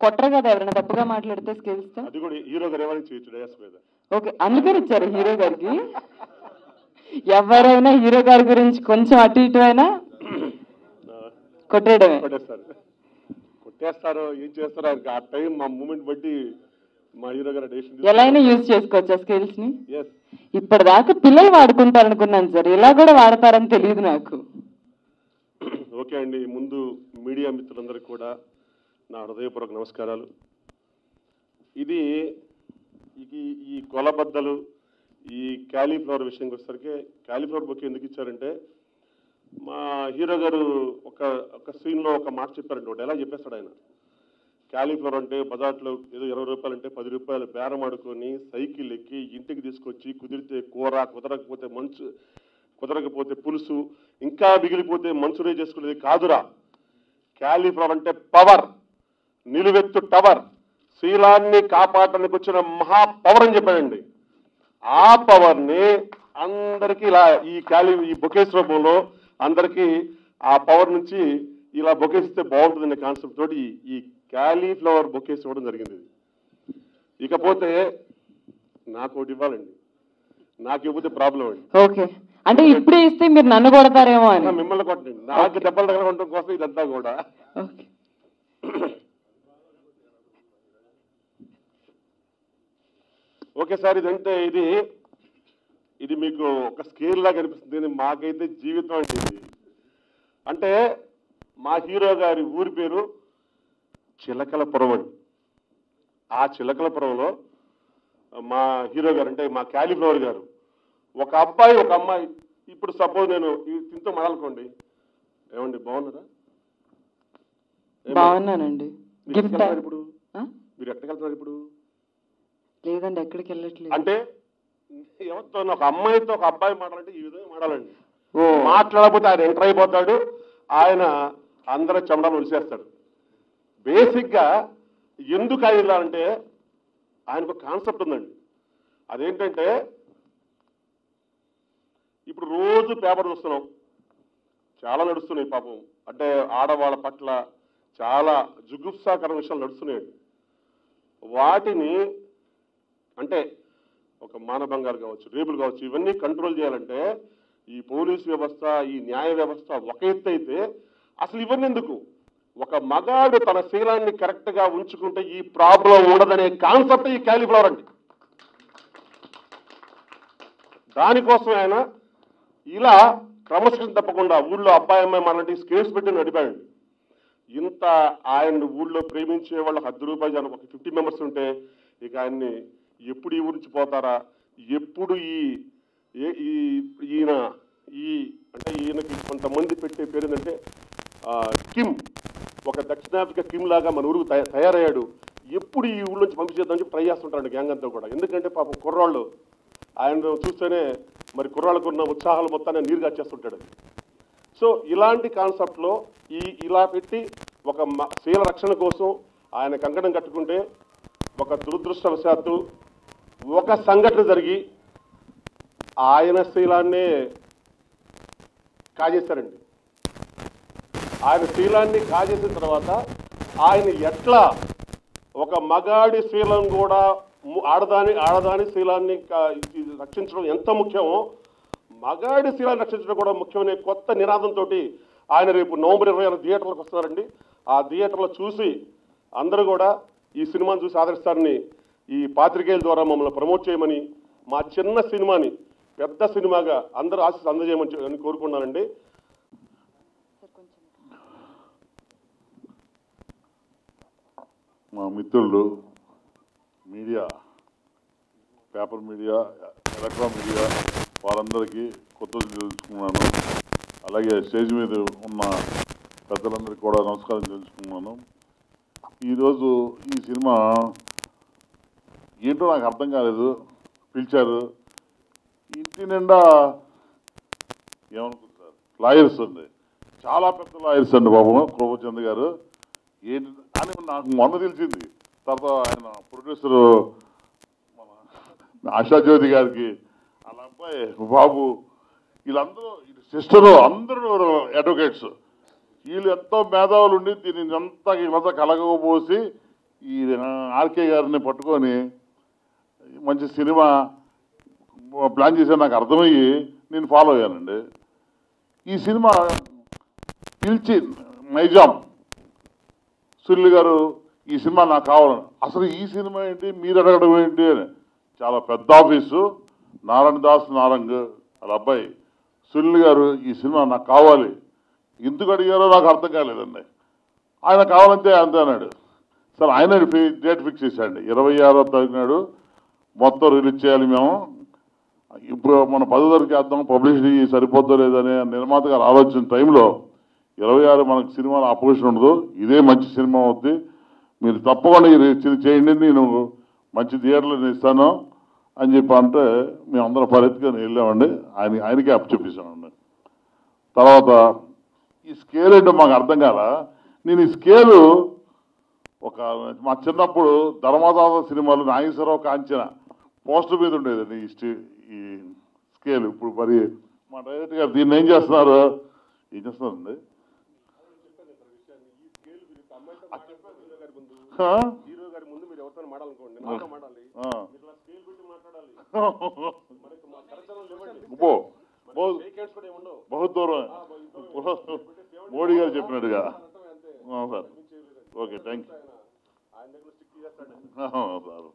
కొట్టరు కదా ఎవరైనా తప్పుగా మాట్లాడితే స్కిల్స్ తో అది కూడా హీరో గారు ఏమైనా చేయొచ్చు డయాస్ మీద ఓకే అందుకని ఇచ్చారు హీరో గారికి ఎవరైనా హీరో గారి గురించి కొంచెం అటు ఇటు అయినా ఆ, కొట్టేయడమే కొట్టేస్తారు కొట్టేస్తారు ఏం చేస్తారు ఆయనకి ఆ టైం మా మూమెంట్ బట్టి మా హీరో గారు డెసిషన్ ఎలా అయినా యూజ్ చేసుకోవచ్చు ఆ స్కిల్స్ ని ఎస్ ఇప్పటిదాకా పిల్లలు వాడుకుంటారు అనుకున్నాను సార్ ఇలా కూడా వాడతారని తెలియదు నాకు ఓకే అండి ముందు మీడియా మిత్రులందరికీ కూడా నా హృదయపూర్వక నమస్కారాలు ఇది ఇది ఈ కొలబద్దలు ఈ క్యాలీఫ్లవర్ విషయంకి వచ్చేసరికి క్యాలీఫ్లవర్ బుక్ ఎందుకు ఇచ్చారంటే మా హీరో గారు ఒక ఒక సీన్లో ఒక మాట చెప్పారండి ఒకటి ఎలా చెప్పేస్తాడు ఆయన క్యాలీఫ్లవర్ అంటే బజార్లో ఏదో ఇరవై రూపాయలు అంటే పది రూపాయలు బేరం ఆడుకొని సైకిల్ ఎక్కి ఇంటికి తీసుకొచ్చి కుదిరితే కూర కుదరకపోతే మంచు కుదరకపోతే పులుసు ఇంకా మిగిలిపోతే మంచూరియా చేసుకునేది కాదురా క్యాలీఫ్లవర్ అంటే పవర్ నిలువెత్తు టవర్ శీలాన్ని కాపాడడానికి వచ్చిన మహా పవర్ అని చెప్పాడండి ఆ పవర్ ని అందరికీ ఇలా ఈ క్యాలీ ఈ బొకేస్ రూపంలో అందరికీ ఆ పవర్ నుంచి ఇలా బొకేస్ ఇస్తే బాగుంటుందనే కాన్సెప్ట్ తోటి ఈ- ఈ క్యాలీఫ్లవర్ బొకేస్ ఇవ్వడం జరిగింది ఇది. ఇకపోతే నాకు ఒకటి ఇవ్వాలండి నాకు ఇవ్వతే ప్రాబ్లం అండి ఓకే అంటే ఇప్పుడే ఇస్తే మీరు నన్ను కొడతారేమో అని నా మిమ్మల్ని కొట్టండి నాకు దెబ్బలు తగలడం కోసం ఇదంతా కూడా ఓకే ఓకే సార్ ఇదంటే ఇది ఇది మీకు ఒక స్కేల్ లాగా అనిపిస్తుంది ఇది మాకైతే జీవితం అండి ఇది అంటే మా హీరో గారి ఊరి పేరు చిలకలపురం అండి ఆ చిలకలపురంలో మా హీరో గారు అంటే మా క్యాలీఫ్లవర్ గారు ఒక అబ్బాయి ఒక అమ్మాయి ఇప్పుడు సపోజ్ నేను ఈ తింటూ మొదలుకోండి ఏమండి బాగున్నారా ఏమన్నా? బాగున్నానండి మీరు గిఫ్ట్ ఎక్కడికి వెళ్తున్నారు ఇప్పుడు మీరు ఎక్కడికి వెళ్తున్నారు ఇప్పుడు లేదండి ఎక్కడికి వెళ్ళట్లేదు అంటే ఎవరితో ఒక అమ్మాయితో ఒక అబ్బాయి మాట్లాడంటే ఈ విధంగా మాట్లాడండి ఓ మాట్లాడకపోతే ఆయన ఎంటర్ అయిపోతాడు ఆయన అందరూ చెమడాలు ఒలిసేస్తాడు బేసిక్ గా ఎందుకు ఆయన ఇలా అంటే ఆయనకు ఒక కాన్సెప్ట్ ఉందండి అదేంటంటే ఇప్పుడు రోజు పేపర్ చూస్తున్నాం చాలా నడుస్తున్నాయి పాపం అంటే ఆడవాళ్ళ పట్ల చాలా జుగుప్సాకర విషయాలు నడుస్తున్నాయండి వాటిని అంటే ఒక మానభంగాలు కావచ్చు రేపులు కావచ్చు ఇవన్నీ కంట్రోల్ చేయాలంటే ఈ పోలీస్ వ్యవస్థ ఈ న్యాయ వ్యవస్థ ఒక ఎత్తు అయితే అసలు ఇవన్నీ ఎందుకు ఒక మగాడు తన శీలాన్ని కరెక్ట్ గా ఉంచుకుంటే ఈ ప్రాబ్లం ఉండదనే కాన్సెప్ట్ ఈ క్యాలిఫ్లవర్ అండి దానికోసం ఆయన ఇలా క్రమశిక్షణ తప్పకుండా ఊళ్ళో అబ్బాయి అమ్మాయి మనలాంటి స్కేల్స్ పెట్టి నడిపాడండి ఇంత ఆయన ఊళ్ళో ప్రేమించే వాళ్ళు హద్దు రూపాయలు జనం ఒక ఫిఫ్టీ మెంబర్స్ ఉంటే ఇక ఆయన్ని ఎప్పుడు ఈ ఊరి నుంచి పోతారా ఎప్పుడు ఈ ఏ- ఈ ఈయన ఈ అంటే ఈయనకి కొంతమంది పెట్టే పేరు ఏంటంటే ఆ, కిమ్ ఒక దక్షిణాఫ్రికా కిమ్ లాగా మన ఊరికి తయ- తయారయ్యాడు ఎప్పుడు ఈ ఊళ్ళో నుంచి పంపించేద్దామని చెప్పి ట్రై చేస్తుంటాడు గ్యాంగ్ అంతా కూడా ఎందుకంటే పాపం కుర్రాళ్ళు ఆయన చూస్తేనే మరి కుర్రాళ్ళకు ఉన్న ఉత్సాహాలు మొత్తాన్ని నీరు కాచేస్తుంటాడు సో ఇలాంటి కాన్సెప్ట్లో ఈ ఇలా పెట్టి ఒక మ- శీల రక్షణ కోసం ఆయన కంకణం కట్టుకుంటే ఒక దురదృష్టవశాత్తు ఒక సంఘటన జరిగి ఆయన శీలాన్నే కాజేశారండి ఆయన శీలాన్ని కాజేసిన తర్వాత ఆయన ఎట్లా ఒక మగాడి శీలం కూడా ము- ఆడదాని ఆడదాని శీలాన్ని కా- ఇది రక్షించడం ఎంత ముఖ్యమో మగాడి శీలాన్ని రక్షించడం కూడా ముఖ్యమనే కొత్త నినాదంతో ఆయన రేపు నవంబర్ ఇరవై ఆరు థియేటర్లకు వస్తున్నారండి ఆ థియేటర్లో చూసి అందరూ కూడా ఈ సినిమాను చూసి ఆదరిస్తారని ఈ పాత్రికేయుల ద్వారా మమ్మల్ని ప్రమోట్ చేయమని మా చిన్న సినిమాని పెద్ద సినిమాగా అందరూ ఆశీస్ అందజేయమని చె- అని కోరుకున్నానండి మా మిత్రులు media paper media electronic media వారందరికీ కొత్త తెలుసుకున్నాను అలాగే స్టేజ్ మీద ఉన్న పెద్దలందరికీ కూడా నమస్కారం తెలుసుకున్నాను ఈరోజు ఈ సినిమా ఏంటో నాకు అర్థం కాలేదు పిలిచారు ఇంటి నిండా ఏమనుకుంటారు లాయర్స్ అండి చాలా పెద్ద లాయర్స్ అండి బాబు కృపచంద్ గారు ఏంటి అని నాకు మొన్న తెలిసింది తర్వాత ఆయన ప్రొడ్యూసర్ మన ఆశాజ్యోతి గారికి వాళ్ళ అబ్బాయి బాబు వీళ్ళందరూ సిస్టరు అందరూ అడ్వకేట్స్ వీళ్ళు ఎంతో మేధావులు ఉండి దీన్ని అంతా వీళ్ళంతా కలగబోసి ఈ ఆర్కే గారిని పట్టుకొని మంచి సినిమా ప్లాన్ చేశాను నాకు అర్థమయ్యి నేను ఫాలో అయ్యానండి ఈ సినిమా పిలిచి నైజాం సుల్లి గారు ఈ సినిమా నాకు కావాలని అసలు ఈ సినిమా ఏంటి మీరు అడగడం ఏంటి అని చాలా పెద్ద ఆఫీసు నారాయణ దాస్ నారంగ్ వాళ్ళ అబ్బాయి సుల్లి గారు ఈ సినిమా నాకు కావాలి ఎందుకు అడిగారో నాకు అర్థం కాలేదండి ఆయన కావాలంటే అంతే అన్నాడు సరే ఆయన ఫి- డేట్ ఫిక్స్ చేశాడు ఇరవై ఆరో తారీఖు నాడు మొత్తం రిలీజ్ చేయాలి మేము ఇప్పుడు మన పదో తారీఖు చేద్దాం పబ్లిసిటీ సరిపోద్దో లేదనే నిర్మాత గారు ఆలోచన టైంలో ఇరవై ఆరు మనకు సినిమాలో అపోజిషన్ ఉండదు ఇదే మంచి సినిమా అవుద్ది మీరు తప్పకుండా ఇది ఇది చేయండి నేను మంచి థియేటర్లో నేను ఇస్తాను అని చెప్పి అంటే మేము అందరం పరిస్థితిగా వెళ్ళామండి ఆయన ఆయనకే అప్పు చూపించామండి తర్వాత ఈ స్కేల్ ఏంటో మాకు అర్థం కాల నేను ఈ స్కేలు ఒక మా చిన్నప్పుడు ధర్మదాద సినిమాలు నాగేశ్వరరావు కాంచన పోస్టర్ మీద ఉండేదండి ఈ స్టే ఈ స్కేల్ ఇప్పుడు మరి మా డైరెక్టర్ గారు దీన్ని ఏం చేస్తున్నారు ఏం చేస్తున్నారండి ఆ? హీరో గారి ముందు మీరు ఎవరితో మాడాలనుకోండి నాతో మాడాలి ఆ. మీరు ఇలా స్కేల్ పెట్టి మాట్లాడాలి మనకి మా కరెక్షన్ ఇవ్వండి అబ్బో, బహు- ఫేక్ హ్యాండ్స్ కూడా ఏముండవు బహు దూరం మోడీ గారు చెప్పినట్టుగా అంతే ఆ, సార్ ఓకే థ్యాంక్ యూ ఆయన ఆయన దగ్గర స్టిక్ చేస్తాడు సార్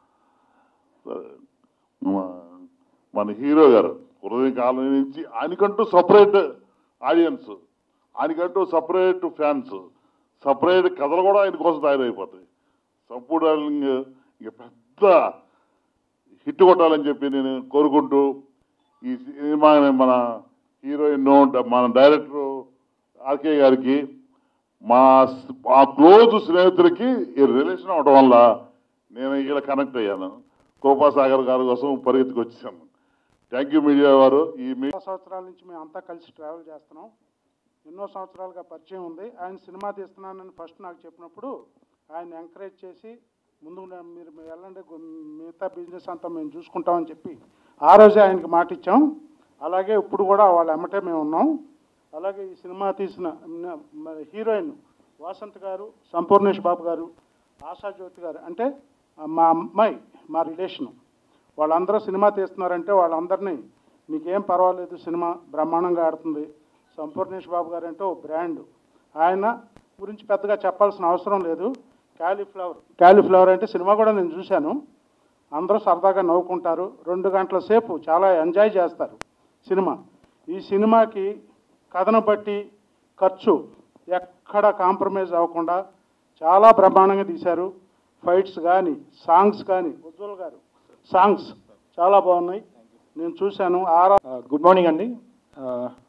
సరే. మా- మన హీరో గారు హృదయ కాలం నుంచి ఆయనకంటూ సపరేట్ ఆడియన్స్ ఆయనకంటూ సపరేట్ ఫ్యాన్స్ సపరేట్ కథలు కూడా ఆయన కోసం తయారైపోతాయి సంపూర్ణ ఇక పెద్ద హిట్ కొట్టాలని చెప్పి నేను కోరుకుంటూ ఈ సినిమా మన హీరోయిన్ మన డైరెక్టర్ ఆర్కే గారికి మా స్- మా క్లోజ్ స్నేహితులకి ఈ రిలేషన్ అవడం వల్ల నేను ఇక్కడ కనెక్ట్ అయ్యాను కృపాసాగర్ గారి కోసం పరిగెత్తుకు వచ్చాను థ్యాంక్ యూ మీడియా వారు ఈ మీ చాలా సంవత్సరాల నుంచి మేము అంతా కలిసి ట్రావెల్ చేస్తున్నాం ఎన్నో సంవత్సరాలుగా పరిచయం ఉంది ఆయన సినిమా తీస్తున్నానని ఫస్ట్ నాకు చెప్పినప్పుడు ఆయన ఎంకరేజ్ చేసి ముందు నా- మీరు మీరు వెళ్ళండి గు- మిగతా బిజినెస్ అంతా మేము చూసుకుంటామని చెప్పి ఆ రోజే ఆయనకి మాట ఇచ్చాం అలాగే ఇప్పుడు కూడా వాళ్ళ ఎమ్మటే మేము ఉన్నాం అలాగే ఈ సినిమా తీసిన న- మ- హీరోయిన్ వాసంత్ గారు సంపూర్ణేష్ బాబు గారు ఆశా జ్యోతి గారు అంటే ఆ, మా అమ్మాయి మా రిలేషను వాళ్ళందరూ సినిమా తీస్తున్నారంటే వాళ్ళందరినీ నీకేం పర్వాలేదు సినిమా బ్రహ్మాండంగా ఆడుతుంది సంపూర్ణేష్ బాబు గారు అంటే ఓ బ్రాండ్ ఆయన గురించి పెద్దగా చెప్పాల్సిన అవసరం లేదు క్యాలీఫ్లవర్ క్యాలీఫ్లవర్ అంటే సినిమా కూడా నేను చూశాను అందరూ సరదాగా నవ్వుకుంటారు రెండు గంటల సేపు చాలా ఎంజాయ్ చేస్తారు సినిమా ఈ సినిమాకి కథను బట్టి ఖర్చు ఎక్కడ కాంప్రమైజ్ అవ్వకుండా చాలా బ్రహ్మాండంగా తీశారు ఫైట్స్ కానీ సాంగ్స్ కానీ ఉజ్వల్ గారు సాంగ్స్ చాలా బాగున్నాయి నేను చూశాను ఆరా గుడ్ మార్నింగ్ అండి ఆ,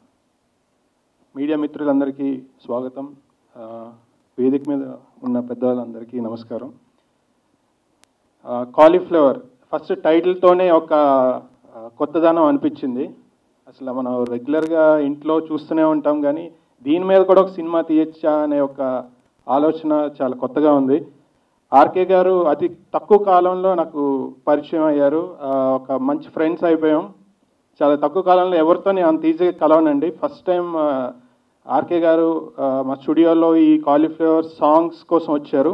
మీడియా మిత్రులందరికీ స్వాగతం ఆ, వేదిక మీద ఉన్న పెద్దవాళ్ళందరికీ నమస్కారం ఆ, కాలీఫ్లవర్ ఫస్ట్ టైటిల్తోనే ఒక ఆ, కొత్తదనం అనిపించింది అసలు మనం రెగ్యులర్గా ఇంట్లో చూస్తూనే ఉంటాం కానీ దీని మీద కూడా ఒక సినిమా తీయచ్చా అనే ఒక ఆలోచన చాలా కొత్తగా ఉంది ఆర్కే గారు అతి తక్కువ కాలంలో నాకు పరిచయం అయ్యారు ఆ, ఒక మంచి ఫ్రెండ్స్ అయిపోయాం చాలా తక్కువ కాలంలో ఎవరితో నేను అంత ఈజీగా కలవనండి ఫస్ట్ టైం ఆర్కే గారు ఆ, మా స్టూడియోలో ఈ కాలీఫ్లవర్ సాంగ్స్ కోసం వచ్చారు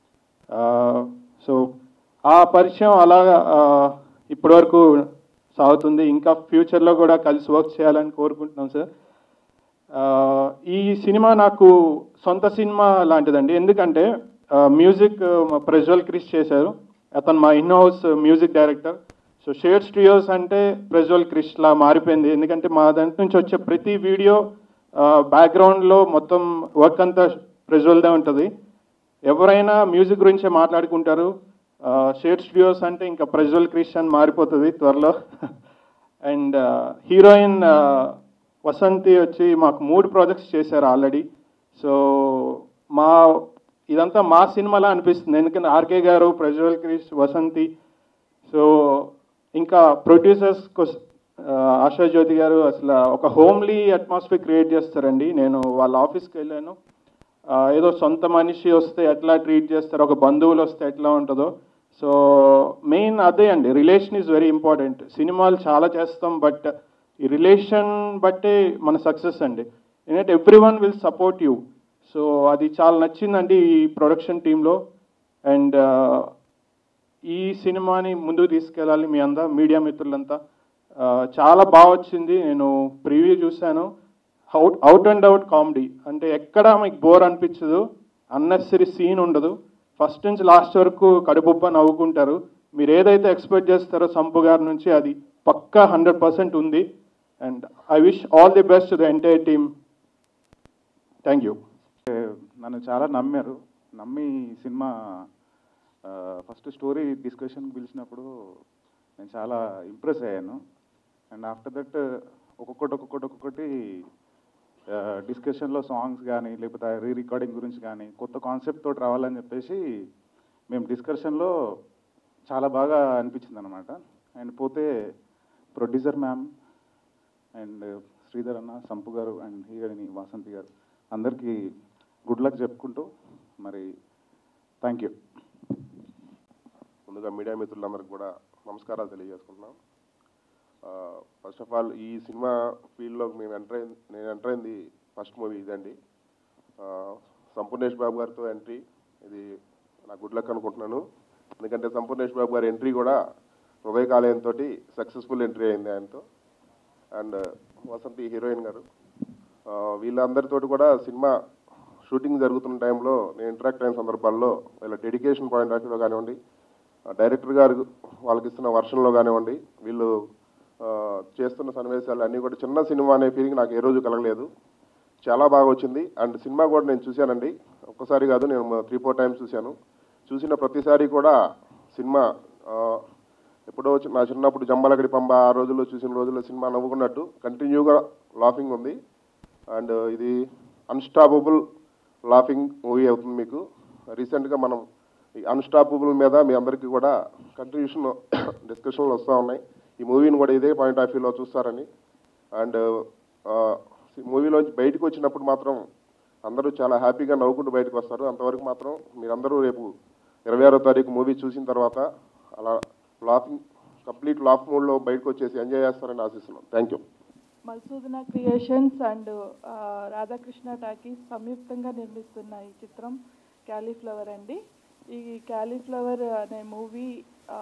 సో ఆ పరిచయం అలా ఇప్పటివరకు సాగుతుంది ఇంకా ఫ్యూచర్లో కూడా కలిసి వర్క్ చేయాలని కోరుకుంటున్నాం సార్ ఆ, ఈ సినిమా నాకు సొంత సినిమా లాంటిదండి ఎందుకంటే ఆ, మ్యూజిక్ మా ప్రజ్వల్ క్రిష్ చేశారు అతను మా in house music director so share studios అంటే ప్రజ్వల్ క్రిష్ లా మారిపోయింది ఎందుకంటే మా దాంట్ నుంచి వచ్చే ప్రతి వీడియో బ్యాక్గ్రౌండ్లో మొత్తం వర్క్ అంతా ప్రజ్వల్దే ఉంటుంది ఎవరైనా మ్యూజిక్ గురించే మాట్లాడుకుంటారు షేర్ స్టూడియోస్ అంటే ఇంకా ప్రజ్వల్ క్రిష్ అని మారిపోతుంది త్వరలో అండ్ హీరోయిన్ వసంతి వచ్చి మాకు మూడు ప్రాజెక్ట్స్ చేశారు ఆల్రెడీ సో మా ఇదంతా మా సినిమాలా అనిపిస్తుంది ఎందుకంటే ఆర్కే గారు ప్రజ్వల్ క్రిష్ వసంతి సో ఇంకా ప్రొడ్యూసర్స్ ఆశా జ్యోతి గారు అసలు ఒక హోమ్లీ అట్మాస్ఫియర్ క్రియేట్ చేస్తారండి నేను వాళ్ళ ఆఫీస్కి వెళ్ళాను ఆ, ఏదో సొంత మనిషి వస్తే ఎట్లా ట్రీట్ చేస్తారు ఒక బంధువులు వస్తే ఎట్లా ఉంటుందో సో మెయిన్ అదే అండి రిలేషన్ ఈజ్ వెరీ ఇంపార్టెంట్ సినిమాలు చాలా చేస్తాం బట్ ఈ రిలేషన్ బట్టే మన సక్సెస్ అండి ఎందుకంటే every one will support you so అది చాలా నచ్చిందండి ఈ ప్రొడక్షన్ టీంలో అండ్ ఈ సినిమాని ముందుకు తీసుకెళ్ళాలి మీ అంతా మీడియా మిత్రులంతా ఆ, చాలా బాగా వచ్చింది నేను ప్రివ్యూ చూశాను out out and out comedy అంటే ఎక్కడ మీకు బోర్ అనిపించదు అన్నెసరీ సీన్ ఉండదు ఫస్ట్ నుంచి లాస్ట్ వరకు కడుపుబ్బ నవ్వుకుంటారు మీరు ఏదైతే ఎక్స్పెక్ట్ చేస్తారో సంపు గారి నుంచి అది పక్కా హండ్రెడ్ పర్సెంట్ ఉంది and I wish all the best the entire team thank you నన్ను చాలా నమ్మారు నమ్మి ఈ సినిమా ఫస్ట్ స్టోరీ డిస్కషన్కి పిలిచినప్పుడు నేను చాలా ఇంప్రెస్ అయ్యాను అండ్ ఆఫ్టర్ దట్ ఒక్కొక్కటి ఒక్కొక్కటి ఒక్కొక్కటి డిస్కషన్లో సాంగ్స్ కానీ లేకపోతే రీ రికార్డింగ్ గురించి కానీ కొత్త కాన్సెప్ట్ తోటి రావాలని చెప్పేసి మేము డిస్కషన్లో చాలా బాగా అనిపించింది అనమాట అండ్ పోతే ప్రొడ్యూసర్ మ్యామ్ అండ్ శ్రీధర్ అన్న సంపు గారు అండ్ హీరోయిని వాసంతి గారు అందరికీ గుడ్ లక్ చెప్పుకుంటూ మరి థ్యాంక్ యూ ముందుగా మీడియా మిత్రులందరికీ కూడా నమస్కారాలు తెలియజేసుకుంటున్నాం ఫస్ట్ ఆఫ్ ఆల్ ఈ సినిమా ఫీల్డ్లోకి మేము ఎంటర్ అయింది నేను ఎంటర్ అయింది ఫస్ట్ మూవీ ఇదండి ఆ, సంపూర్ణేష్ బాబు గారితో ఎంట్రీ ఇది నా గుడ్ లక్ అనుకుంటున్నాను ఎందుకంటే సంపూర్ణేష్ బాబు గారి ఎంట్రీ కూడా హృదయకాలయంతో సక్సెస్ఫుల్ ఎంట్రీ అయింది ఆయనతో అండ్ వసంతి హీరోయిన్ గారు ఆ, వీళ్ళందరితోటి కూడా సినిమా షూటింగ్ జరుగుతున్న టైంలో నేను ఇంటరాక్ట్ అయిన సందర్భాల్లో వీళ్ళ డెడికేషన్ పాయింట్ ఆఫ్ వ్యూలో కానివ్వండి ఆ, డైరెక్టర్ గారు వాళ్ళకి ఇస్తున్న వర్షన్లో కానివ్వండి వీళ్ళు ఆ, చేస్తున్న సన్నివేశాలు అన్నీ కూడా చిన్న సినిమా అనే ఫీలింగ్ నాకు ఏ రోజు కలగలేదు చాలా బాగా వచ్చింది అండ్ సినిమా కూడా నేను చూశానండి ఒక్కసారి కాదు నేను త్రీ ఫోర్ టైమ్స్ చూశాను చూసిన ప్రతిసారి కూడా సినిమా ఆ, ఎప్పుడో చి- నా చిన్నప్పుడు జంబాలగడి పంబ ఆ రోజుల్లో చూసిన రోజుల్లో సినిమా నవ్వుకున్నట్టు కంటిన్యూగా లాఫింగ్ ఉంది అండ్ ఇది అన్స్టాపబుల్ లాఫింగ్ మూవీ అవుతుంది మీకు రీసెంట్గా మనం ఈ అన్స్టాపబుల్ మీద మీ అందరికీ కూడా కంట్రిబ్యూషన్ డిస్కషన్లు వస్తూ ఉన్నాయి ఈ మూవీని కూడా ఇదే పాయింట్ ఆఫ్ వ్యూలో చూస్తారని అండ్ మూవీలోంచి బయటకు వచ్చినప్పుడు మాత్రం అందరూ చాలా హ్యాపీగా నవ్వుకుంటూ బయటకు వస్తారు అంతవరకు మాత్రం మీరందరూ రేపు ఇరవై ఆరో తారీఖు మూవీ చూసిన తర్వాత అలా లాఫింగ్ కంప్లీట్ లాఫ్ మూడ్లో బయటకు వచ్చేసి ఎంజాయ్ చేస్తారని ఆశిస్తున్నాం thank you Malsudana creations and ah, Radhakrishna talkies సంయుక్తంగా నిర్మిస్తున్న ఈ చిత్రం క్యాలీఫ్లవర్ అండి ఈ క్యాలీఫ్లవర్ అనే మూవీ ఆ,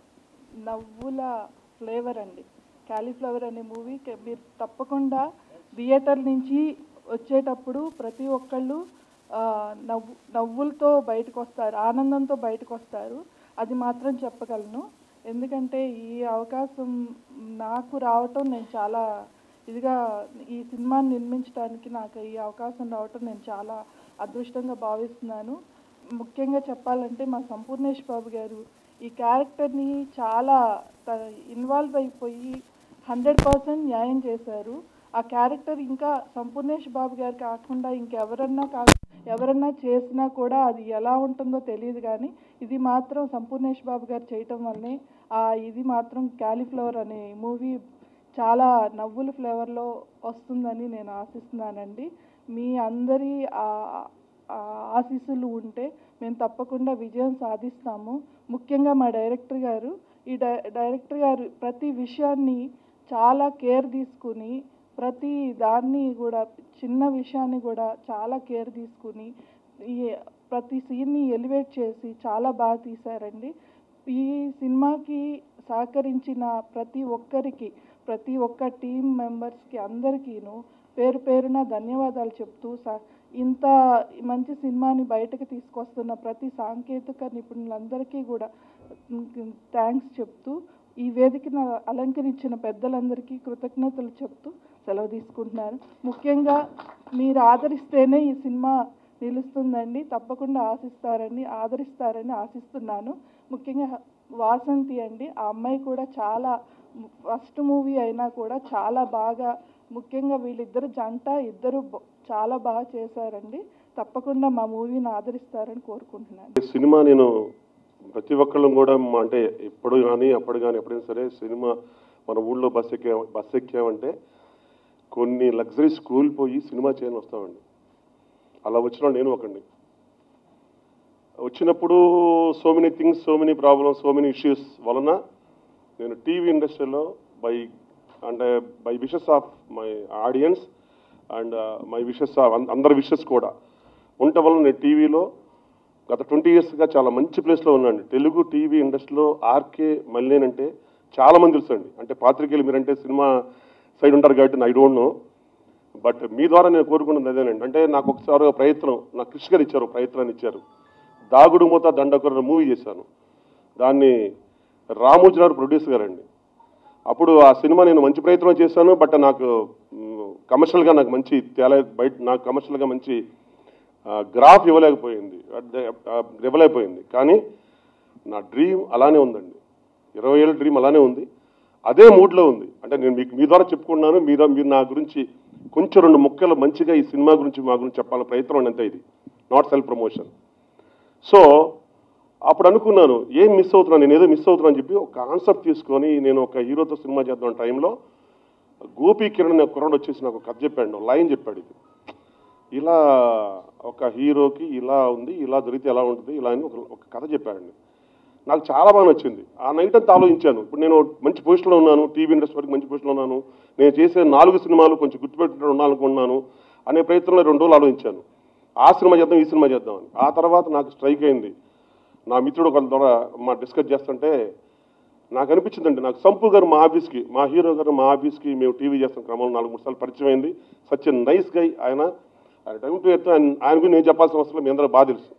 నవ్వుల ఫ్లేవర్ అండి క్యాలీఫ్లవర్ అనే మూవీ మీరు తప్పకుండా థియేటర్ నుంచి వచ్చేటప్పుడు ప్రతి ఒక్కళ్ళు ఆ, నవ్వు నవ్వులతో బయటకు వస్తారు ఆనందంతో బయటకు వస్తారు అది మాత్రం చెప్పగలను ఎందుకంటే ఈ అవకాశం నాకు రావటం నేను చాలా ఇదిగా ఈ సినిమాని నిర్మించడానికి నాకు ఈ అవకాశం రావటం నేను చాలా అదృష్టంగా భావిస్తున్నాను ముఖ్యంగా చెప్పాలంటే మా సంపూర్ణేష్ బాబు గారు ఈ క్యారెక్టర్ని చాలా ఇన్వాల్వ్ అయిపోయి హండ్రెడ్ పర్సెంట్ న్యాయం చేశారు ఆ క్యారెక్టర్ ఇంకా సంపూర్ణేష్ బాబు గారు కాకుండా ఇంకెవరన్నా కా ఎవరన్నా చేసినా కూడా అది ఎలా ఉంటుందో తెలియదు కానీ ఇది మాత్రం సంపూర్ణేష్ బాబు గారు చేయటం వల్లనే ఆ ఇది మాత్రం క్యాలీఫ్లవర్ అనే మూవీ చాలా నవ్వుల ఫ్లేవర్లో వస్తుందని నేను ఆశిస్తున్నానండి మీ అందరి ఆ- ఆ ఆశీస్సులు ఉంటే మేము తప్పకుండా విజయం సాధిస్తాము ముఖ్యంగా మా డైరెక్టర్ గారు ఈ డై డైరెక్టర్ గారు ప్రతి విషయాన్ని చాలా కేర్ తీసుకుని ప్రతి దాన్ని కూడా చిన్న విషయాన్ని కూడా చాలా కేర్ తీసుకుని ఈ ప్రతి సీన్ని ఎలివేట్ చేసి చాలా బాగా తీశారండి ఈ సినిమాకి సహకరించిన ప్రతి ఒక్కరికి ప్రతి ఒక్క టీం మెంబర్స్కి అందరికీను పేరు పేరున ధన్యవాదాలు చెప్తూ స- ఇంత మంచి సినిమాని బయటకు తీసుకొస్తున్న ప్రతి సాంకేతిక నిపుణులందరికీ కూడా థ్యాంక్స్ చెప్తూ ఈ వేదికను అలంకరించిన పెద్దలందరికీ కృతజ్ఞతలు చెప్తూ సెలవు తీసుకుంటున్నాను ముఖ్యంగా మీరు ఆదరిస్తేనే ఈ సినిమా నిలుస్తుందండి తప్పకుండా ఆశిస్తారని ఆదరిస్తారని ఆశిస్తున్నాను ముఖ్యంగా వాసంతి అండి ఆ అమ్మాయి కూడా చాలా ఫస్ట్ మూవీ అయినా కూడా చాలా బాగా ముఖ్యంగా వీళ్ళిద్దరు జంట ఇద్దరు బ- చాలా బాగా చేశారండి తప్పకుండా మా మూవీని ఆదరిస్తారని కోరుకుంటున్నాను ఈ సినిమా నేను ప్రతి ఒక్కళ్ళు కూడా మ- అంటే ఎప్పుడు కానీ అప్పుడు కానీ ఎప్పుడైనా సరే సినిమా మన ఊళ్ళో బస్ ఎక్కా బస్ ఎక్కామంటే కొన్ని లగ్జరీ స్కూల్ పోయి సినిమా చేయని వస్తామండి అలా వచ్చిన నేను ఒకండి వచ్చినప్పుడు so many things so many problems so many issues వలన నేను టీవీ ఇండస్ట్రీలో బై అంటే by wishes of my audience and my wishes of అందరి విషెస్ కూడా ఉండటం వల్ల నేను టీవీలో గత ట్వంటీ ఇయర్స్గా చాలా మంచి ప్లేస్లో ఉన్నాండి తెలుగు టీవీ ఇండస్ట్రీలో ఆర్కే మల్లేన్ అంటే చాలా మంది తెలుసండి అంటే పాత్రికేయులు మీరంటే సినిమా సైడ్ ఉంటారు కాబట్టి ఐ డోంట్ నో బట్ మీ ద్వారా నేను కోరుకున్నది అదేనండి అంటే నాకు ఒకసారి ఒక ప్రయత్నం నాకు కృషి గారు ఇచ్చారు ఒక ప్రయత్నాన్ని ఇచ్చారు దాగుడు మూత దండకర మూవీ చేశాను దాన్ని రామోజీరావు ప్రొడ్యూసర్ గారండి అప్పుడు ఆ సినిమా నేను మంచి ప్రయత్నం చేశాను బట్ నాకు కమర్షియల్గా నాకు మంచి తేల బయట నాకు కమర్షియల్గా మంచి గ్రాఫ్ ఇవ్వలేకపోయింది అదే, ఆ, ఇవ్వలేకపోయింది కానీ నా డ్రీమ్ అలానే ఉందండి ఇరవై ఏళ్ళ డ్రీమ్ అలానే ఉంది అదే మూడ్లో ఉంది అంటే నేను మీకు మీ ద్వారా చెప్పుకున్నాను మీరు మీరు నా గురించి కొంచెం రెండు ముక్కలు మంచిగా ఈ సినిమా గురించి మా గురించి చెప్పాలని ప్రయత్నం అంతే ఇది నాట్ సెల్ఫ్ ప్రమోషన్ సో అప్పుడు అనుకున్నాను ఏం మిస్ అవుతున్నాను నేను ఏదో మిస్ అవుతున్నాను అని చెప్పి ఒక కాన్సెప్ట్ తీసుకొని నేను ఒక హీరోతో సినిమా చేద్దాం టైంలో గోపీ కిరణ్ అనే కుర్రాడు వచ్చేసి నాకు ఒక కథ చెప్పాడు లైన్ చెప్పాడు ఇది ఇలా ఒక హీరోకి ఇలా ఉంది ఇలా జరిగితే ఎలా ఉంటుంది ఇలా అని ఒక ఒక కథ చెప్పాడండి నాకు చాలా బాగా నచ్చింది ఆ నైట్ అంతా ఆలోచించాను ఇప్పుడు నేను మంచి పొజిషన్లో ఉన్నాను టీవీ ఇండస్ట్రీ వరకు మంచి పొజిషన్లో ఉన్నాను నేను చేసే నాలుగు సినిమాలు కొంచెం గుర్తుపెట్టుకుంటూ ఉండాలనుకున్నాను అనే ప్రయత్నంలో రెండు రోజులు ఆలోచించాను ఆ సినిమా చేద్దాం ఈ సినిమా చేద్దాం అని ఆ తర్వాత నాకు స్ట్రైక్ అయింది నా మిత్రుడు ఒక ద్వారా మా డిస్కస్ చేస్తుంటే నాకు అనిపించిందండి నాకు సంపు గారు మా ఆఫీస్కి మా హీరో గారు మా ఆఫీస్కి మేము టీవీ చేస్తున్న క్రమంలో నాలుగు మూడు సార్లు పరిచయం అయింది సచ్ నైస్ గై ఆయన ఆయన టైం టు ఎత్తు ఆయన ఆయన గురించి నేను చెప్పాల్సిన అవసరం లేదు, మీ అందరూ బాగా తెలుసు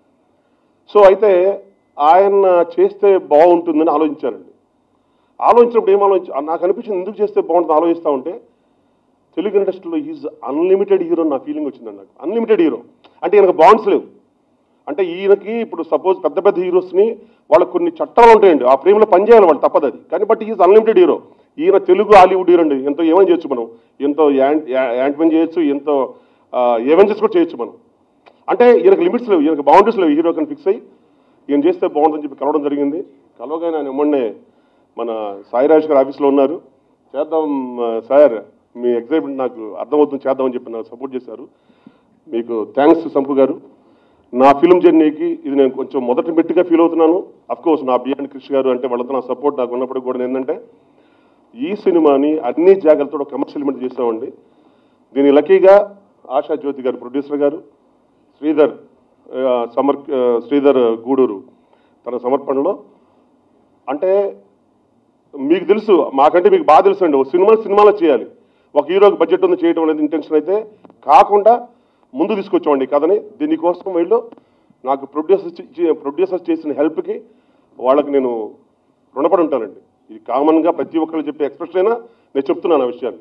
సో అయితే ఆయన చేస్తే బాగుంటుందని ఆలోచించానండి ఆలోచించినప్పుడు ఏం ఆలోచించ నాకు అనిపించింది ఎందుకు చేస్తే బాగుంటుంది ఆలోచిస్తూ ఉంటే తెలుగు ఇండస్ట్రీలో ఈజ్ అన్లిమిటెడ్ హీరో నా ఫీలింగ్ వచ్చిందండి నాకు అన్లిమిటెడ్ హీరో అంటే ఈయనకు బాండ్స్ లేవు అంటే ఈయనకి ఇప్పుడు సపోజ్ పెద్ద పెద్ద హీరోస్ని వాళ్ళకి కొన్ని చట్టాలు ఉంటాయండి ఆ ప్రేమలో పనిచేయాలి వాళ్ళు తప్పదు అది కానీ బట్ ఈజ్ అన్లిమిటెడ్ హీరో ఈయన తెలుగు హాలీవుడ్ హీరో అండి ఎంతో ఏమని చేయొచ్చు మనం ఎంతో యాంట్మెన్ చేయొచ్చు ఎంతో ఏవెంజర్స్ కూడా చేయొచ్చు మనం అంటే ఈయనకు లిమిట్స్ లేవు ఈయనకు బౌండరీస్ లేవు హీరో కానీ ఫిక్స్ అయ్యి ఈయన చేస్తే బాగుంటుందని చెప్పి కలవడం జరిగింది కలవగానే ఆయన మొన్నే మన సాయిరాజ్ గారు ఆఫీస్లో ఉన్నారు చేద్దాం ఆ, సార్ మీ ఎగ్జైట్మెంట్ నాకు అర్థమవుతుంది చేద్దామని చెప్పి నాకు సపోర్ట్ చేశారు మీకు థ్యాంక్స్ సంపు గారు నా ఫిల్మ్ జర్నీకి ఇది నేను కొంచెం మొదటి మెట్టుగా ఫీల్ అవుతున్నాను కోర్స్ నా బియాండ్ కృషి గారు అంటే వాళ్ళతో నా సపోర్ట్ నాకు ఉన్నప్పుడు కూడా ఏంటంటే ఈ సినిమాని అన్ని జాగ్రత్తతో కమర్షియల్ ఎలిమెంట్ చేసామండి దీని లక్కీగా ఆశా జ్యోతి గారు ప్రొడ్యూసర్ గారు శ్రీధర్ ఆ, సమర్ ఆ, శ్రీధర్ గూడూరు తన సమర్పణలో అంటే మీకు తెలుసు మాకంటే మీకు బాగా తెలుసు అండి ఒక సినిమా సినిమాలో చేయాలి ఒక హీరోకి బడ్జెట్ ఉంది చేయడం అనేది ఇంటెన్షన్ అయితే కాకుండా ముందు తీసుకొచ్చామండి ఈ కథని దీనికోసం వీళ్ళు నాకు ప్రొడ్యూసర్స్ ప్రొడ్యూసర్స్ చేసిన హెల్ప్కి వాళ్ళకి నేను రుణపడి ఉంటానండి ఇది కామన్గా ప్రతి ఒక్కరు చెప్పే ఎక్స్ప్రెషన్ అయినా నేను చెప్తున్నాను ఆ విషయాన్ని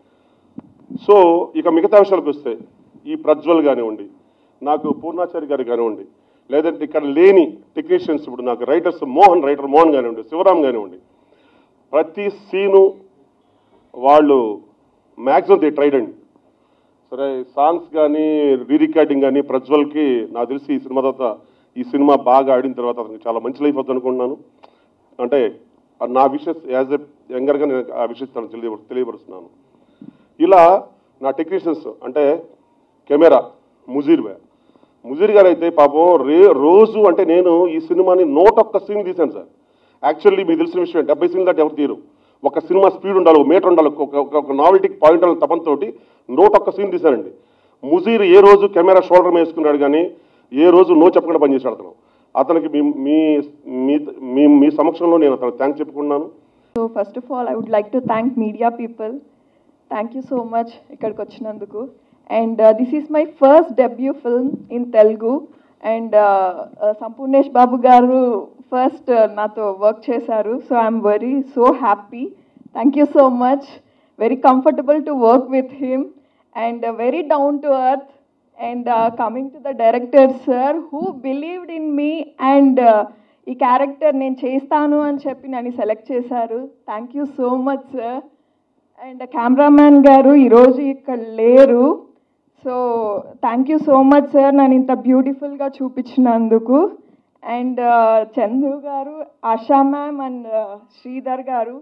సో ఇక మిగతా విషయాలకు వస్తే ఈ ప్రజ్వల్ కానివ్వండి నాకు పూర్ణాచారి గారు కానివ్వండి లేదంటే ఇక్కడ లేని టెక్నీషియన్స్ ఇప్పుడు నాకు రైటర్స్ మోహన్ రైటర్ మోహన్ కానివ్వండి శివరామ్ కానివ్వండి ప్రతి సీను వాళ్ళు మ్యాక్సిమం దే ట్రైడ్ అండి సరే సాంగ్స్ కానీ రీ రికార్డింగ్ కానీ ప్రజ్వల్కి నాకు తెలిసి ఈ సినిమా తర్వాత ఈ సినిమా బాగా ఆడిన తర్వాత అతనికి చాలా మంచి లైఫ్ అవుతుంది అనుకుంటున్నాను అంటే నా విషెస్ యాజ్ ఎ యంగర్గా నేను ఆ విషెస్ తనకు తెలియ తెలియపరుస్తున్నాను ఇలా నా టెక్నీషియన్స్ అంటే కెమెరా ముజీర్ బే ముజీర్ గారు అయితే పాపం రే రోజు అంటే నేను ఈ సినిమాని నూట ఒక్క సీన్ తీశాను సార్ యాక్చువల్లీ మీకు తెలిసిన విషయం డెబ్బై సీన్ దాటి ఎవరు తీరు ఒక సినిమా స్పీడ్ ఉండాలి ఒక మీటర్ ఉండాలి ఒక ఒక- ఒక నావెల్టీకి పాయింట్ ఉండాలి తపంతోటి నూట ఒక్క సీన్ తీశానండి ముజీర్ ఏ రోజు కెమెరా షోల్డర్ మీద వేసుకున్నాడు కానీ ఏ రోజు నో చెప్పకుండా పనిచేసాడు అతను అతనికి మీ మీ మీ- మీ మీ సమక్షంలో నేను అతను థ్యాంక్స్ చెప్పుకున్నాను so first of all I would like to thank media people thank you so much ఇక్కడికి వచ్చినందుకు and this is my first debut film in Telugu and Sampoornesh Babu గారు ఫస్ట్ నాతో వర్క్ చేశారు so I'm very so happy thank you so much very comfortable to work with him and very down to earth and coming to the director sir who believed in me and ఈ character నేను చేస్తాను అని చెప్పి నన్ను select చేశారు thank you so much sir and cameraman గారు ఈరోజు ఇక్కడ లేరు so thank you so much sir నన్ను ఇంత బ్యూటిఫుల్గా చూపించినందుకు అండ్ చందు గారు ఆశా మ్యామ్ అండ్ శ్రీధర్ గారు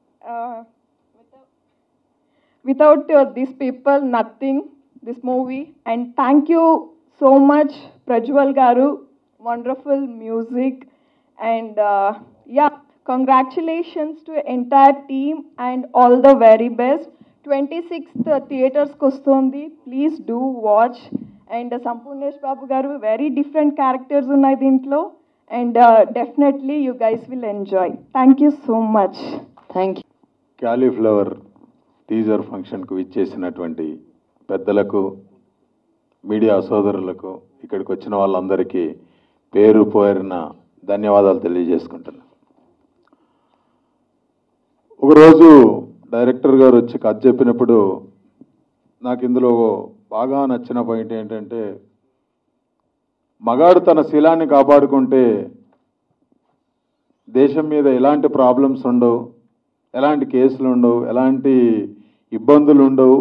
without uh, these people nothing this movie and thank you so much prajwal garu wonderful music and uh, yeah congratulations to entire team and all the very best 26th theaters kostundi please do watch and Sampoornesh Babu garu very different characters ఉన్నాయి దీంట్లో and definitely you guys will enjoy thank you so much thank you Cauliflower teaser ఫంక్షన్కు ఇచ్చేసినటువంటి పెద్దలకు media సోదరులకు ఇక్కడికి వచ్చిన వాళ్ళందరికీ పేరు పేరున ధన్యవాదాలు తెలియజేసుకుంటున్నాను ఒకరోజు డైరెక్టర్ గారు వచ్చి కథ చెప్పినప్పుడు నాకు ఇందులో బాగా నచ్చిన పాయింట్ ఏంటంటే మగాడు తన శీలాన్ని కాపాడుకుంటే దేశం మీద ఎలాంటి ప్రాబ్లమ్స్ ఉండవు ఎలాంటి కేసులు ఉండవు ఎలాంటి ఇబ్బందులు ఉండవు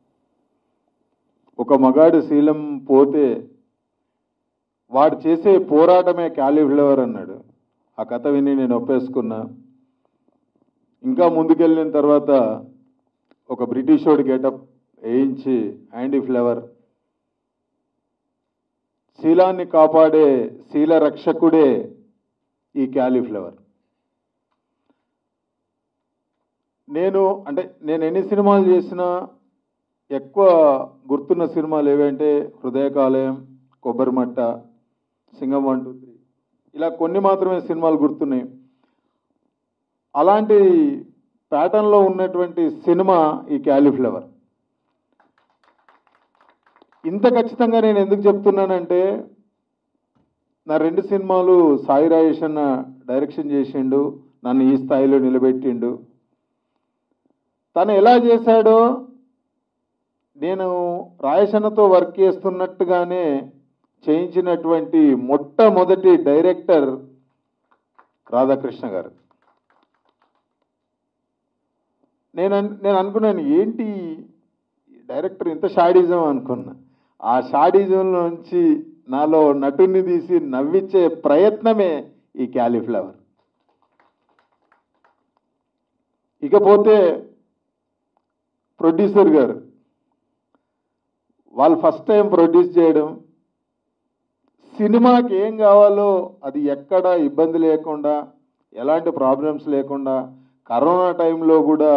ఒక మగాడి శీలం పోతే వాడు చేసే పోరాటమే క్యాలీఫ్లవర్ అన్నాడు ఆ కథ విని నేను ఒప్పేసుకున్నా ఇంకా ముందుకెళ్ళిన తర్వాత ఒక బ్రిటిషోడి గెటప్ వేయించి యాండీ ఫ్లేవర్ శీలాన్ని కాపాడే శీల రక్షకుడే ఈ క్యాలీఫ్లవర్ నేను అంటే నేను ఎన్ని సినిమాలు చేసినా ఎక్కువ గుర్తున్న సినిమాలు ఏవంటే Hrudayakalayam Kobbarimatta Singam one two three ఇలా కొన్ని మాత్రమే సినిమాలు గుర్తున్నాయి అలాంటి ప్యాటర్న్లో ఉన్నటువంటి సినిమా ఈ క్యాలీఫ్లవర్ ఇంత ఖచ్చితంగా నేను ఎందుకు చెప్తున్నానంటే నా రెండు సినిమాలు సాయి రాజేష్ అన్న డైరెక్షన్ చేసిండు నన్ను ఈ స్థాయిలో నిలబెట్టిండు తను ఎలా చేశాడో నేను రాజేష్ అన్నతో వర్క్ చేస్తున్నట్టుగానే చేయించినటువంటి మొట్టమొదటి డైరెక్టర్ రాధాకృష్ణ గారు నేను అన్- నేను అనుకున్నాను ఏంటి డైరెక్టర్ ఇంత షాడిజం అనుకున్నా ఆ షాడిజంలోంచి నాలో నటుని తీసి నవ్వించే ప్రయత్నమే ఈ క్యాలీఫ్లవర్ ఇకపోతే ప్రొడ్యూసర్ గారు వాళ్ళు ఫస్ట్ టైం ప్రొడ్యూస్ చేయడం సినిమాకి ఏం కావాలో అది ఎక్కడ ఇబ్బంది లేకుండా ఎలాంటి ప్రాబ్లమ్స్ లేకుండా కరోనా టైంలో కూడా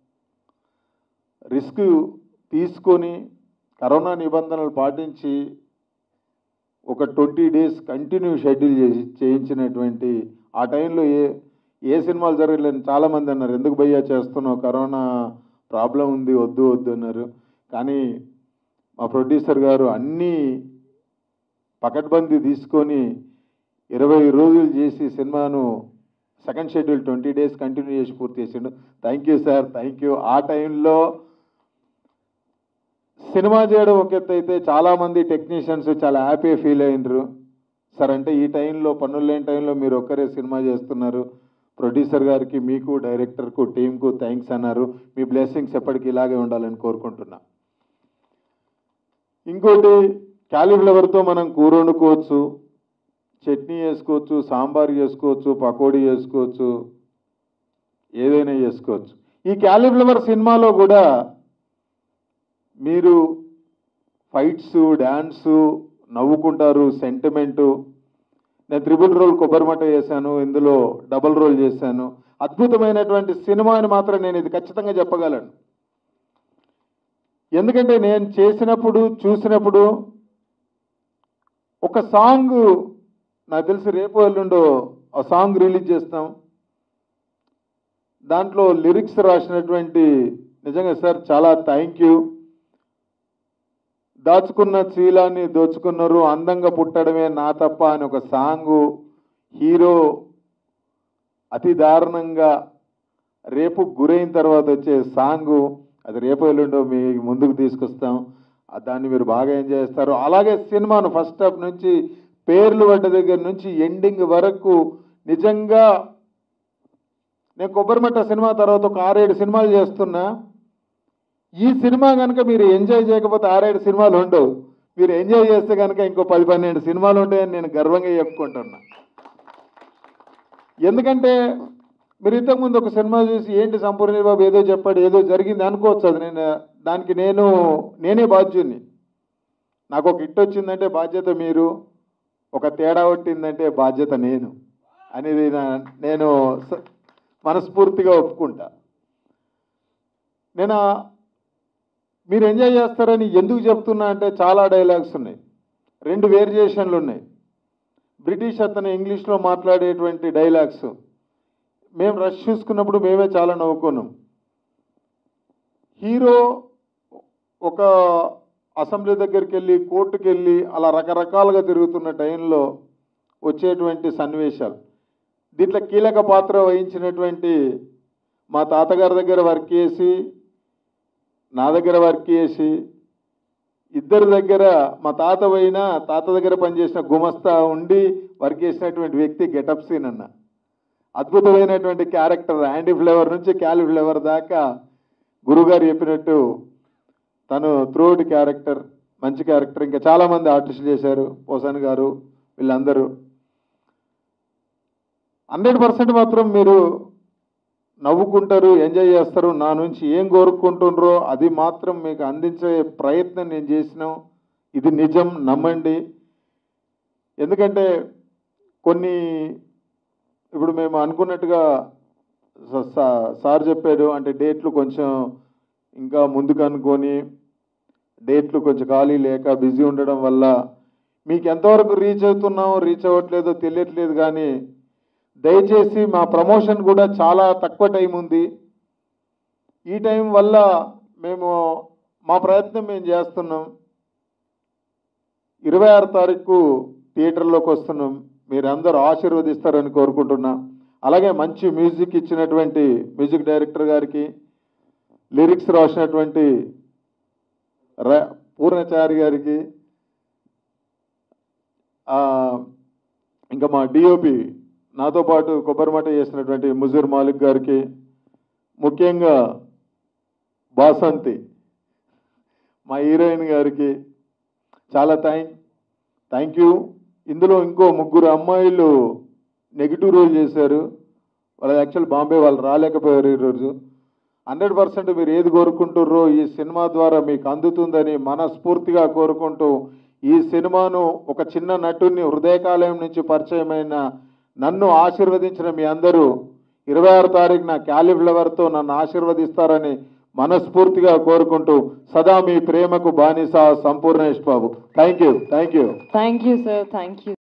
రిస్క్ తీసుకొని కరోనా నిబంధనలు పాటించి ఒక ట్వంటీ డేస్ కంటిన్యూ షెడ్యూల్ చేసి చేయించినటువంటి ఆ టైంలో ఏ ఏ సినిమాలు జరగలేని చాలామంది అన్నారు ఎందుకు భయ్యా చేస్తున్నావు కరోనా ప్రాబ్లం ఉంది వద్దు వద్దు అన్నారు కానీ మా ప్రొడ్యూసర్ గారు అన్నీ పకడ్బందీ తీసుకొని ఇరవై రోజులు చేసి సినిమాను second schedule twenty days continue చేసి పూర్తి చేసిండు thank you sir thank you ఆ టైంలో సినిమా చేయడం ఒక ఎత్తు అయితే చాలామంది టెక్నీషియన్స్ చాలా హ్యాపీ ఫీల్ అయినరు సార్ అంటే ఈ టైంలో పనులు లేని టైంలో మీరు ఒక్కరే సినిమా చేస్తున్నారు ప్రొడ్యూసర్ గారికి మీకు డైరెక్టర్కు టీంకు థ్యాంక్స్ అన్నారు మీ బ్లెస్సింగ్స్ ఎప్పటికీ ఇలాగే ఉండాలని కోరుకుంటున్నా ఇంకోటి క్యాలీఫ్లవర్తో మనం కూర వండుకోవచ్చు చట్నీ చేసుకోవచ్చు సాంబార్ చేసుకోవచ్చు పకోడీ చేసుకోవచ్చు ఏదైనా చేసుకోవచ్చు ఈ క్యాలీఫ్లవర్ సినిమాలో కూడా మీరు ఫైట్స్ డ్యాన్సు నవ్వుకుంటారు సెంటిమెంటు నేను త్రిబుల్ రోల్ కొబ్బరిమట చేశాను ఇందులో డబుల్ రోల్ చేశాను అద్భుతమైనటువంటి సినిమా అని మాత్రం నేను ఇది ఖచ్చితంగా చెప్పగలను ఎందుకంటే నేను చేసినప్పుడు చూసినప్పుడు ఒక సాంగ్ నాకు తెలిసి రేపు ఎల్లుండో ఆ సాంగ్ రిలీజ్ చేస్తాం దాంట్లో లిరిక్స్ రాసినటువంటి నిజంగా సార్ చాలా థ్యాంక్ యూ దాచుకున్న శీలాన్ని దోచుకున్నారు అందంగా పుట్టడమే నా తప్ప అని ఒక సాంగు హీరో అతి దారుణంగా రేపు గురైన తర్వాత వచ్చే సాంగు అది రేపు ఎల్లుండో మీ ముందుకు తీసుకొస్తాం ఆ దాన్ని మీరు బాగా ఎంజాయ్ చేస్తారు అలాగే సినిమాను ఫస్ట్ హాఫ్ నుంచి పేర్లు పడ్డ దగ్గర నుంచి ఎండింగ్ వరకు నిజంగా నేను కొబ్బరిమట్ట సినిమా తర్వాత ఒక ఆరేడు సినిమాలు చేస్తున్నా ఈ సినిమా కనుక మీరు ఎంజాయ్ చేయకపోతే ఆరేడు సినిమాలు ఉండవు మీరు ఎంజాయ్ చేస్తే కనుక ఇంకో పది పన్నెండు సినిమాలు ఉంటాయని నేను గర్వంగా చెప్పుకుంటున్నా ఎందుకంటే మీరు ఇంతకుముందు ఒక సినిమా చూసి ఏంటి సంపూర్ణ బాబు ఏదో చెప్పాడు ఏదో జరిగింది అనుకోవచ్చు అది నేను దానికి నేను నేనే బాధ్యుని నాకు ఒక హిట్ వచ్చిందంటే బాధ్యత మీరు ఒక తేడా కొట్టిందంటే బాధ్యత నేను అనేది నా- నేను స- మనస్ఫూర్తిగా ఒప్పుకుంటా నేను ఆ- మీరు ఎంజాయ్ చేస్తారని ఎందుకు చెప్తున్నా అంటే చాలా డైలాగ్స్ ఉన్నాయి రెండు వేరియేషన్లు ఉన్నాయి బ్రిటిష్ అతను ఇంగ్లీష్లో మాట్లాడేటువంటి డైలాగ్స్ మేము రష్ చూసుకున్నప్పుడు మేమే చాలా నవ్వుకున్నాం హీరో ఒక అసెంబ్లీ దగ్గరికి వెళ్ళి కోర్టుకి వెళ్ళి అలా రకరకాలుగా తిరుగుతున్న టైంలో వచ్చేటువంటి సన్నివేశాలు దీంట్లో కీలక పాత్ర వహించినటువంటి మా తాతగారి దగ్గర వర్క్ చేసి నా దగ్గర వర్క్ చేసి ఇద్దరి దగ్గర మా తాత పోయినా తాత దగ్గర పనిచేసిన గుమస్తా ఉండి వర్క్ చేసినటువంటి వ్యక్తి గెటప్ సీన్ అన్న అద్భుతమైనటువంటి క్యారెక్టర్ యాండీ ఫ్లేవర్ నుంచి క్యాలి ఫ్లేవర్ దాకా గురుగారు చెప్పినట్టు తను త్రూఅవుట్ క్యారెక్టర్ మంచి క్యారెక్టర్ ఇంకా చాలామంది ఆర్టిస్టులు చేశారు పోసాన్ గారు వీళ్ళందరూ హండ్రెడ్ పర్సెంట్ మాత్రం మీరు నవ్వుకుంటారు ఎంజాయ్ చేస్తారు నా నుంచి ఏం కోరుకుంటుండ్రో అది మాత్రం మీకు అందించే ప్రయత్నం నేను చేసినాం ఇది నిజం నమ్మండి ఎందుకంటే కొన్ని ఇప్పుడు మేము అనుకున్నట్టుగా స- సా- సార్ చెప్పాడు అంటే డేట్లు కొంచెం ఇంకా ముందుకు అనుకొని డేట్లు కొంచెం ఖాళీ లేక బిజీ ఉండడం వల్ల మీకు ఎంతవరకు రీచ్ అవుతున్నామో రీచ్ అవ్వట్లేదో తెలియట్లేదు కానీ దయచేసి మా ప్రమోషన్ కూడా చాలా తక్కువ టైం ఉంది ఈ టైం వల్ల మేము మా ప్రయత్నం మేము చేస్తున్నాం ఇరవై ఆరు తారీఖు థియేటర్లోకి వస్తున్నాం మీరందరూ ఆశీర్వదిస్తారని కోరుకుంటున్నా అలాగే మంచి మ్యూజిక్ ఇచ్చినటువంటి మ్యూజిక్ డైరెక్టర్ గారికి లిరిక్స్ రాసినటువంటి ర పూర్ణచారి గారికి ఆ, ఇంకా మా డిఓపి నాతో పాటు కొబ్బరిమట చేసినటువంటి ముజీర్ మాలిక్ గారికి ముఖ్యంగా బాసంతి మా హీరోయిన్ గారికి చాలా థ్యాంక్ థ్యాంక్ యూ ఇందులో ఇంకో ముగ్గురు అమ్మాయిలు నెగిటివ్ రోల్ చేశారు వాళ్ళు యాక్చువల్ బాంబే వాళ్ళు రాలేకపోయారు ఈరోజు హండ్రెడ్ పర్సెంట్ మీరు ఏది కోరుకుంటుర్రో ఈ సినిమా ద్వారా మీకు అందుతుందని మనస్ఫూర్తిగా కోరుకుంటూ ఈ సినిమాను ఒక చిన్న నటుని హృదయకాలయం నుంచి పరిచయమైన నన్ను ఆశీర్వదించిన మీ అందరూ ఇరవై ఆరు తారీఖున క్యాలిఫ్లవర్తో నన్ను ఆశీర్వదిస్తారని మనస్ఫూర్తిగా కోరుకుంటూ సదా మీ ప్రేమకు బానిస Sampoornesh Babu thank you thank you thank you sir thank you